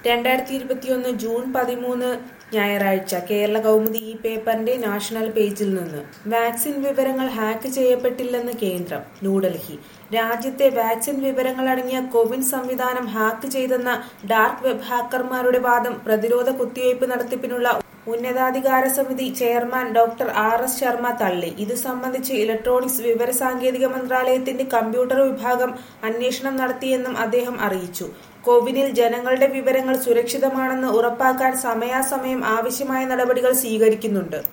രണ്ടായിരത്തി ഇരുപത്തിയൊന്ന് ജൂൺ പതിമൂന്ന് ഞായറാഴ്ച കേരള കൗമുദി ഈ പേപ്പറിന്റെ നാഷണൽ പേജിൽ നിന്ന് വാക്സിൻ വിവരങ്ങൾ ഹാക്ക് ചെയ്യപ്പെട്ടില്ലെന്ന് കേന്ദ്രം ന്യൂഡൽഹി രാജ്യത്തെ വാക്സിൻ വിവരങ്ങൾ അടങ്ങിയ കോവിൻ സംവിധാനം ഹാക്ക് ചെയ്തെന്ന ഡാർക്ക് വെബ് ഹാക്കർമാരുടെ വാദം പ്രതിരോധ കുത്തിവയ്പ് നടത്തിപ്പിനുള്ള ഉന്നതാധികാര സമിതി chairman doctor R S Sharma തള്ളി ഇത് സംബന്ധിച്ച് ഇലക്ട്രോണിക്സ് വിവരസാങ്കേതിക മന്ത്രാലയത്തിന്റെ കമ്പ്യൂട്ടർ വിഭാഗം അന്വേഷണം നടത്തിയെന്നും അദ്ദേഹം അറിയിച്ചു കോവിനിൽ ജനങ്ങളുടെ വിവരങ്ങൾ സുരക്ഷിതമാണെന്ന് ഉറപ്പാക്കാൻ സമയാസമയം ആവശ്യമായ നടപടികൾ സ്വീകരിക്കുന്നുണ്ട്